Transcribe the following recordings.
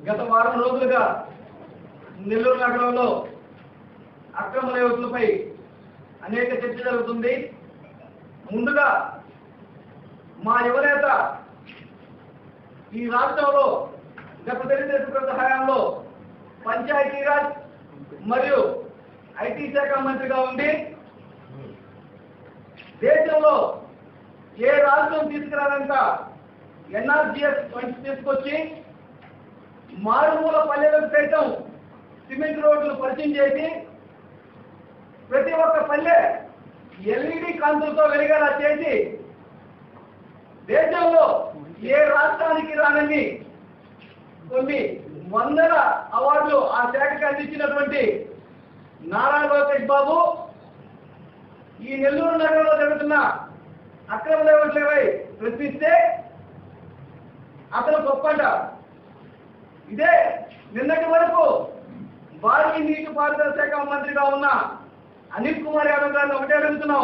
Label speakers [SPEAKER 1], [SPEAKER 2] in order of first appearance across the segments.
[SPEAKER 1] గత వారం రోజులుగా నెల్లూరు నగరంలో అక్రమ లేఅవుట్లపై అనేక చర్చ జరుగుతుంది ముందుగా మా యువనేత ఈ రాష్ట్రంలో గత తెలుగుదేశం ప్రభుత్వ హయాంలో పంచాయతీరాజ్ మరియు ఐటీ శాఖ మంత్రిగా ఉండి దేశంలో ఏ రాష్ట్రం తీసుకురానంత ఎన్ఆర్జిఎస్ ఫండ్స్ తీసుకొచ్చి మారుమూల పల్లెలకు సైతం సిమెంట్ రోడ్లు పరిచయం చేసి ప్రతి ఒక్క పల్లె ఎల్ఈడి కాంతులతో వెలిగేలా చేసి దేశంలో ఏ రాష్ట్రానికి రానని కొన్ని వందల అవార్డులు ఆ శాఖకి అందించినటువంటి నారా లోకేష్ బాబు ఈ నెల్లూరు నగరంలో జరుగుతున్న అక్రమ లేవట్లేవై ప్రశ్నిస్తే అతను గొప్పంట ఇదే నిన్నటి వరకు భారీ నీటి పారుదల శాఖ మంత్రిగా ఉన్న అనిల్ కుమార్ యాదవ్ గారిని ఒకటే అడుగుతున్నాం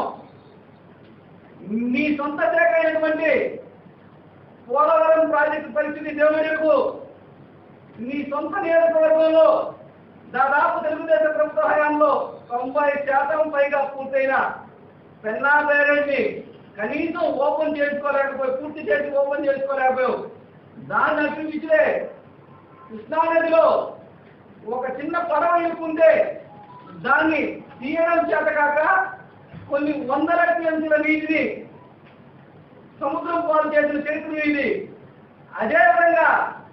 [SPEAKER 1] మీ సొంత శాఖ అయినటువంటి పోలవరం ప్రాజెక్టు పరిస్థితి దేవుడికు మీ సొంత నియోజకవర్గంలో దాదాపు తెలుగుదేశం ప్రభుత్వ హయాంలో తొంభై శాతం పైగా పూర్తయిన పెన్నా బ్యారేజ్ని కనీసం ఓపెన్ చేసుకోలేకపోయి పూర్తి చేసి ఓపెన్ చేసుకోలేకపోయావు దాన్ని అభివృద్ధిలే కృష్ణానదిలో ఒక చిన్న పడవ ఇరుకుంటే దాన్ని తీయడం చేత కాక కొన్ని వందల టీఎంసీల నీటిని సముద్రం పాలు చేసిన చరిత్ర ఇది అదేవిధంగా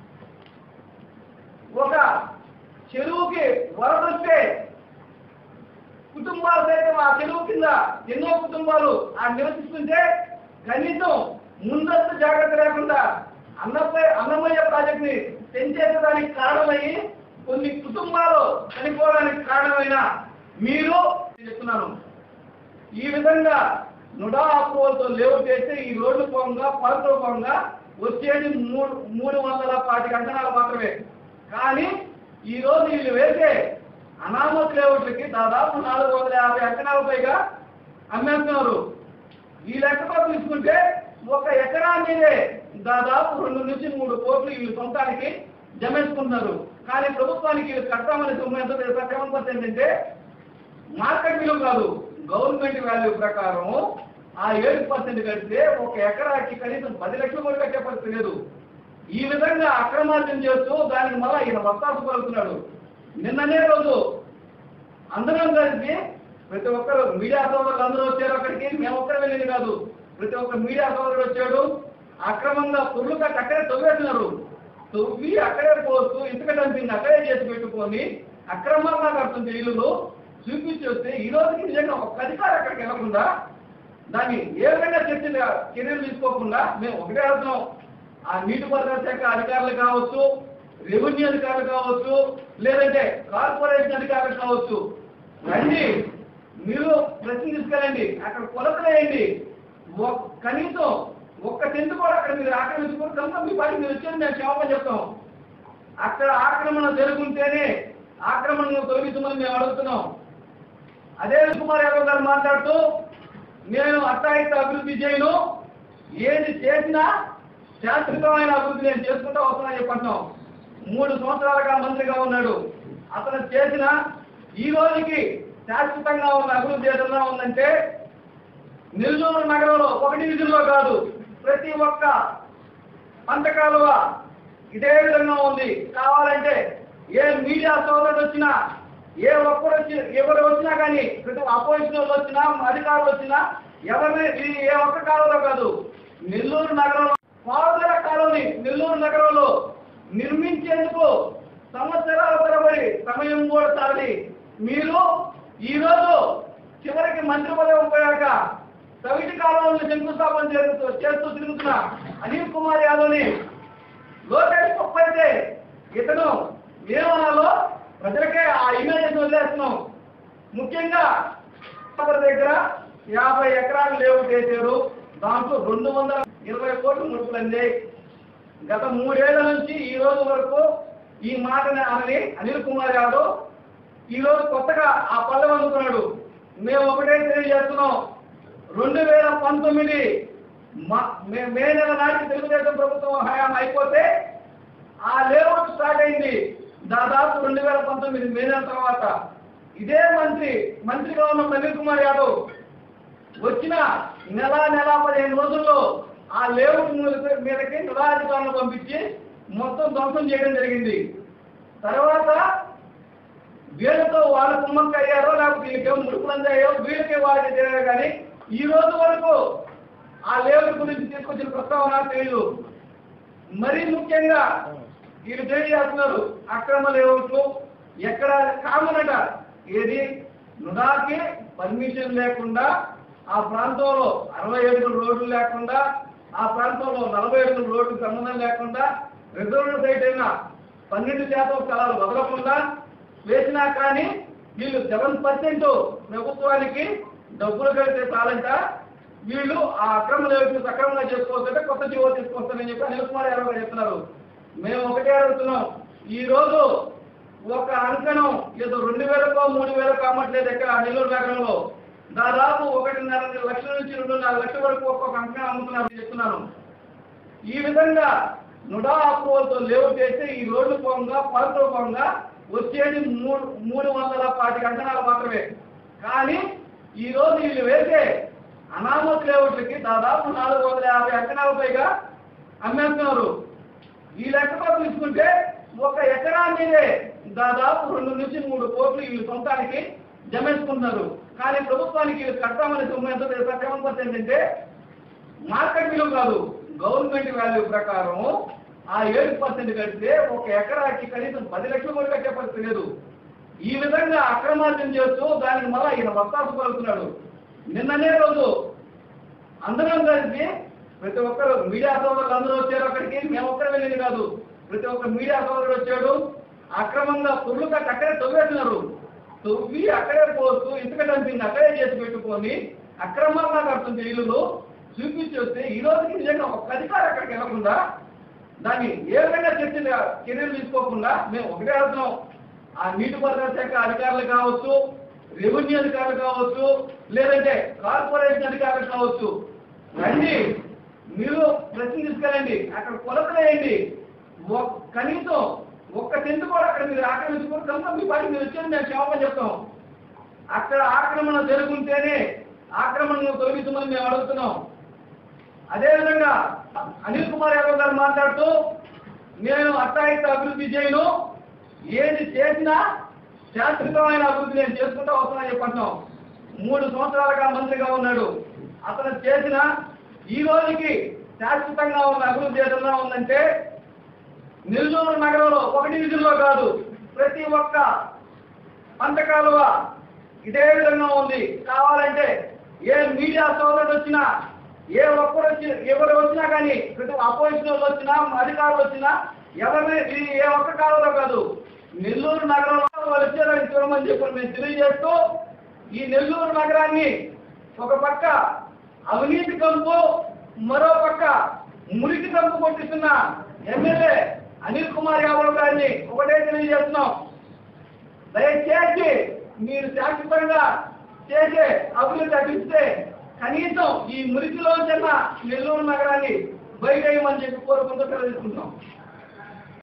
[SPEAKER 1] ఒక చెరువుకి వరద వస్తే కుటుంబాలు సైతం ఆ చెరువు కింద ఎన్నో కుటుంబాలు ఆ నివసిస్తుంటే కనీసం ముందస్తు జాగ్రత్త లేకుండా అన్నపై అన్నమయ్య ప్రాజెక్ట్ ని పెంచేసేదానికి కారణమయ్యి కొన్ని కుటుంబాలు చనిపోవడానికి కారణమైన మీరు చెప్తున్నాను ఈ విధంగా నుడా అప్రూవల్తో లేవు చేస్తే ఈ రోడ్డు పోగా పాలతో పోగా వచ్చేది మూడు మూడు వందల పాతిక అంచనాలు మాత్రమే కానీ ఈ రోజు వీళ్ళు వేసే అనామత్ లేఅవుట్లకి దాదాపు నాలుగు వందల యాభై అంచనాల పైగా అమ్మేస్తున్నారు ఈ లెక్కతో తీసుకుంటే ఒక ఎకరా మీదే దాదాపు రెండు నుంచి మూడు కోట్లు వీళ్ళు సొంతానికి జమేసుకుంటున్నారు కానీ ప్రభుత్వానికి వీళ్ళు కట్టామనే సొమ్ము ఎంత తెలుసా సెవెన్ పర్సెంట్ అంటే మార్కెట్ విలువ కాదు గవర్నమెంట్ వాల్యూ ప్రకారం ఆ ఏడు పర్సెంట్ కడితే ఒక ఎకరాకి కనీసం పది లక్షలు కూడా కట్టే పరిస్థితి లేదు ఈ విధంగా అక్రమార్జన చేస్తూ దానికి మళ్ళా ఈయన వస్తాసు పలుకుతున్నాడు నిన్ననే రోజు అందరం కలిసి ప్రతి ఒక్కరు మీడియా సోదరులు అందరూ వచ్చారు అక్కడికి మేము ఒక్కరు వెళ్ళింది కాదు ప్రతి ఒక్క మీడియా సోదరుడు వచ్చాడు అక్రమంగా పుర్లు కట్టి అక్కడే తవ్వేస్తున్నారు తవ్వి అక్కడే పోస్తూ ఇసుక డంపింగ్ అక్కడే చేసి పెట్టుకొని అక్రమంగా కడుతుంది ఇల్లులు చూపించి వస్తే ఈ రోజుకి నిజంగా ఒక అధికారి అక్కడికి వెళ్ళకుండా దాన్ని ఏ విధంగా చర్చలు చర్యలు తీసుకోకుండా మేము ఒకటే అర్థం ఆ నీటిపారుదల శాఖ అధికారులు కావచ్చు రెవెన్యూ అధికారులు కావచ్చు లేదంటే కార్పొరేషన్ అధికారులు కావచ్చు రండి మీరు ప్రశ్న తీసుకెళ్ళండి అక్కడ కొలతలు వేయండి ఒక్- కనీసం ఒక్క టెంట్ కూడా అక్కడ మీరు ఆక్రమించుకోరు కనుక మీ పాటికి మీరు వచ్చేది మేము క్షమాపణ చెప్తాం అక్కడ ఆక్రమణ జరుగుంటేనే ఆక్రమణను తొలగించమని మేము అడుగుతున్నాం అదే కుమార్ యాదవ్ గారు మాట్లాడుతూ నేను అట్టాయిత అభివృద్ధి చేయను ఏది చేసినా శాశ్వతమైన అభివృద్ధి నేను చేసుకుంటా వస్తున్నా చెప్పంటున్నాం మూడు సంవత్సరాలుగా మంత్రిగా ఉన్నాడు అతను చేసిన ఈ రోజుకి శాశ్వతంగా ఉన్న అభివృద్ధి ఏదన్నా ఉందంటే నెల్లూరు నగరంలో ఒక డివిజన్లో కాదు ప్రతి ఒక్క పంట కాలువ ఇదే విధంగా ఉంది కావాలంటే ఏ మీడియా సోదరుడు వచ్చినా ఏ ఒక్కరు వచ్చి ఎవరు వచ్చినా కానీ ప్రతి అపోజిషన్ వాళ్ళు వచ్చినా అధికారులు వచ్చినా ఎవరిని ఇది ఏ ఒక్క కాలంలో కాదు నెల్లూరు నగరంలో పారుదల కాలనీ నెల్లూరు నగరంలో నిర్మించేందుకు సంవత్సరాల తరబడి సమయం కూడా చాలి మీరు ఈరోజు చివరికి మంత్రి పదవి పోయాక సవిటి కాలంలో శంకుస్థాపన చేస్తూ చేస్తూ తిరుగుతున్న అనిల్ కుమార్ యాదవ్ని లోకేష్ గొప్ప అయితే ఇతను ఏమనాలో ప్రజలకే ఆ ఇమేజ్ వదిలేస్తున్నాం ముఖ్యంగా ఎవరి దగ్గర యాభై ఎకరాలు లేవు చేశారు దాంట్లో రెండు వందల ఇరవై కోట్లు ముడుపులు అందాయి గత మూడేళ్ల నుంచి ఈ రోజు వరకు ఈ మాటని అనని అనిల్ కుమార్ యాదవ్ ఈ రోజు కొత్తగా ఆ పల్లెం అందుకున్నాడు మేము ఒకటే తెలియజేస్తున్నాం రెండు వేల పంతొమ్మిది మ- మే మే నెల నాటికి తెలుగుదేశం ప్రభుత్వం హయాం అయిపోతే ఆ లేఅవుట్ స్టార్ట్ అయింది దాదాపు రెండు వేల పంతొమ్మిది మే నెల తర్వాత ఇదే మంత్రి మంత్రిగా ఉన్న ప్రవీణ్ కుమార్ యాదవ్ వచ్చిన నెల నెల పదిహేను రోజుల్లో ఆ లేఅవుట్ మీద- మీదకి నిరాధికారులను పంపించి మొత్తం ధ్వంసం చేయడం జరిగింది తర్వాత వీళ్ళతో వాళ్ళు కుమ్మక్క అయ్యారో లేకపోతే వీళ్ళకేమో ముడుపులంది అయ్యో వీళ్ళకే వాళ్ళకి తెలియదు కానీ ఈ రోజు వరకు ఆ లేఅవుట్ గురించి తీసుకొచ్చిన ప్రస్తావన తెలియదు మరీ ముఖ్యంగా వీళ్ళు తెలియజేస్తున్నారు అక్రమ లేఅవుట్లు ఎక్కడ కామన్ అట ఏది నుడాకి పర్మిషన్ లేకుండా ఆ ప్రాంతంలో అరవై అడుగుల రోడ్లు లేకుండా ఆ ప్రాంతంలో నలభై అడుగుల రోడ్డు సంబంధం లేకుండా రిజర్వ్ సైట్ అయిన పన్నెండు శాతం స్థలాలు వదలకుండా వేసినా కానీ వీళ్ళు సెవెన్ పర్సెంట్ ప్రభుత్వానికి డబ్బులు కడితే చాలంట వీళ్ళు ఆ అక్రమ లేవులు సక్రమంగా చేసుకోవద్దంటే కొత్త జీవో తీసుకొస్తానని చెప్పి అనిల్ కుమార్ యాదవ్ గారు చెప్తున్నారు మేము ఒకటే అడుగుతున్నాం ఈ రోజు ఒక అంకణం ఏదో రెండు వేలకో మూడు వేలకో అమ్మట్లేదు ఎక్కడ నెల్లూరు నగరంలో దాదాపు ఒకటిన్నర లక్షల నుంచి రెండున్నర లక్షల వరకు ఒక్కొక్క అంకణం అమ్ముతున్నారు చెప్తున్నాను ఈ విధంగా నుడా అప్రూవల్తో లేవు చేస్తే ఈ రోడ్డు పోగా పాలతో పోగా వచ్చేది మూడు మూడు వందల పాతి అంకణాలు మాత్రమే కానీ ఈ రోజు వీళ్ళు వేసే అనామత్ లేఅవుట్లకి దాదాపు నాలుగు వందల యాభై అంకణాల పైగా అమ్మేస్తున్నారు ఈ లెక్కతో తీసుకుంటే ఒక ఎకరా మీదే దాదాపు రెండు నుంచి మూడు కోట్లు వీళ్ళు సొంతానికి జమేసుకుంటున్నారు కానీ ప్రభుత్వానికి వీళ్ళు కట్టామనే సొమ్ము ఎంత తెలుసా సెవెన్ పర్సెంట్ అంటే మార్కెట్ విలువ కాదు గవర్నమెంట్ వాల్యూ ప్రకారం ఆ ఏడు పర్సెంట్ కడితే ఒక ఎకరాకి కనీసం పది లక్షలు కూడా కట్టే పరిస్థితి లేదు ఈ విధంగా అక్రమార్జన చేస్తూ దానికి మళ్ళా ఈయన వస్తాసు పలుకుతున్నాడు నిన్ననే రోజు అందరం కలిసి ప్రతి ఒక్కరు మీడియా సోదరులు అందరూ వచ్చారు అక్కడికి మేము ఒక్కరు వెళ్ళింది కాదు ప్రతి ఒక్క మీడియా సోదరుడు వచ్చాడు అక్రమంగా పుర్లు కట్టి అక్కడే తవ్వేస్తున్నారు తవ్వి అక్కడే పోస్తూ ఇసుక డంపింగ్ అక్కడే చేసి పెట్టుకొని అక్రమంగా కడుతుంది ఇల్లులు చూపించి వస్తే ఈ రోజుకి నిజంగా ఒక అధికారి అక్కడికి వెళ్ళకుండా దాన్ని ఏ విధంగా చర్చలు చర్యలు తీసుకోకుండా మేము ఒకటే అడుగుతున్నాం ఆ నీటిపారుదల శాఖ అధికారులు కావచ్చు రెవెన్యూ అధికారులు కావచ్చు లేదంటే కార్పొరేషన్ అధికారులు కావచ్చు రండి మీరు ప్రశ్న తీసుకెళ్ళండి అక్కడ కొలతలు వేయండి ఒక్- కనీసం ఒక్క టెంట్ కూడా అక్కడ మీరు ఆక్రమించుకోరు కనుక మీ పాటి మీరు వచ్చేది మేము క్షమాపణ చెప్తాం అక్కడ ఆక్రమణ జరుగుంటేనే ఆక్రమణను తొలగించమని మేము అడుగుతున్నాం అదేవిధంగా అనిల్ కుమార్ యాదవ్ గారు మాట్లాడుతూ నేను అట్టాయిత అభివృద్ధి చేయను ఏది చేసినా శాశ్వతమైన అభివృద్ధి నేను చేసుకుంటా వస్తున్నా చెప్పంటున్నాం మూడు సంవత్సరాలుగా మంత్రిగా ఉన్నాడు అతను చేసిన ఈ రోజుకి శాశ్వతంగా ఉన్న అభివృద్ధి ఏదన్నా ఉందంటే నెల్లూరు నగరంలో ఒక డివిజన్లో కాదు ప్రతి ఒక్క పంట కాలువ ఇదే విధంగా ఉంది కావాలంటే ఏ మీడియా సోదరుడు వచ్చినా ఏ ఒక్కరు వచ్చి ఎవరు వచ్చినా కానీ ప్రతి అపోజిషన్ వాళ్ళు వచ్చినా అధికారులు వచ్చినా ఎవరిని ఇది ఏ ఒక్క కాలంలో కాదు నెల్లూరు నగరంలో వాళ్ళు వచ్చేదాన్ని చూడమని చెప్పి మేము తెలియజేస్తూ ఈ నెల్లూరు నగరాన్ని ఒక పక్క అవినీతి కంపు మరో పక్క మురికి కంపు కొట్టిస్తున్న ఎమ్మెల్యే అనిల్ కుమార్ యాదవ్ గారిని ఒకటే తెలియజేస్తున్నాం దయచేసి మీరు శాశ్వతంగా చేసే అభివృద్ధి అభిస్తే కనీసం ఈ మురికిలో చిన్న నెల్లూరు నగరాన్ని బయటేయమని చెప్పి కోరుకుంటూ తెలియజేసుకుంటున్నాం